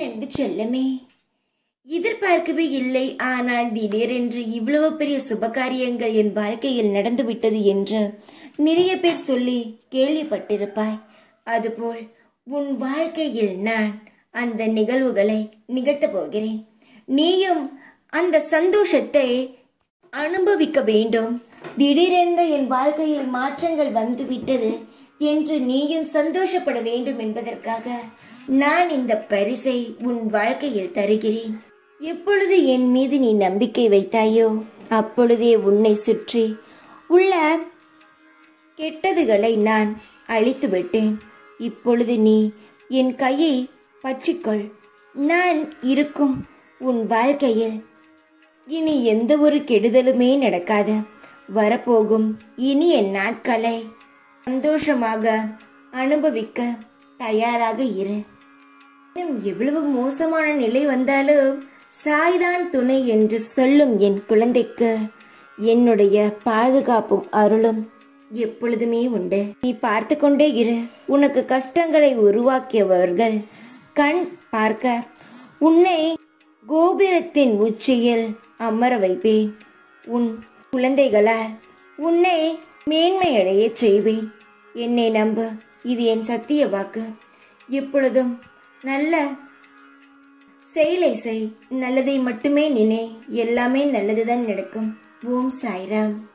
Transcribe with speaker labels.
Speaker 1: என்று செல்லமே எதிர்பார்க்கவே இல்லை ஆனால் திடீரென்று இவ்வளவு பெரிய சுபகாரியங்கள் என் வாழ்க்கையில் நடந்துவிட்டது என்று நிறைய பேர் சொல்லி கேள்விப்பட்டிருப்பாய் அதுபோல் உன் வாழ்க்கையில் நான் அந்த நிகழ்வுகளை நிகழ்த்தப் போகிறேன் நீயும் அந்த சந்தோஷத்தை அனுபவிக்க வேண்டும் திடீரென்று என் வாழ்க்கையில் மாற்றங்கள் வந்துவிட்டது என்று நீயும் சந்தோஷப்பட வேண்டும் என்பதற்காக நான் இந்த பரிசை உன் வாழ்க்கையில் தருகிறேன் எப்பொழுது என் மீது நீ நம்பிக்கை வைத்தாயோ அப்பொழுதே உன்னை சுற்றி உள்ள கெட்டதுகளை நான் அழித்து விட்டேன் இப்பொழுது நீ என் கையை பற்றிக்கொள் நான் இருக்கும் உன் வாழ்க்கையில் இனி எந்த ஒரு கெடுதலுமே நடக்காது வரப்போகும் இனிய நாட்களை சந்தோஷமாக அனுபவிக்க தயாராக இரு இன்னும் எவ்வளவு மோசமான நிலை வந்தாலும் சாய்தான் துணை என்று சொல்லும் என் குழந்தைக்கு என்னுடைய பாதுகாப்பும் அருளும் எப்பொழுதுமே உண்டு நீ பார்த்து கொண்டே இரு உனக்கு கஷ்டங்களை உருவாக்கியவர்கள் கண் பார்க்க உன்னை கோபுரத்தின் உச்சியில் அமர வைப்பேன் உன் குழந்தைகளால் உன்னை மேன்மையடைய செய்வேன் என்னை நம்பு இது என் சத்திய வாக்கு எப்பொழுதும் நல்ல செயலை செய் நல்லதை மட்டுமே நினை எல்லாமே நல்லதுதான் நடக்கும் ஓம் சாய்ராம்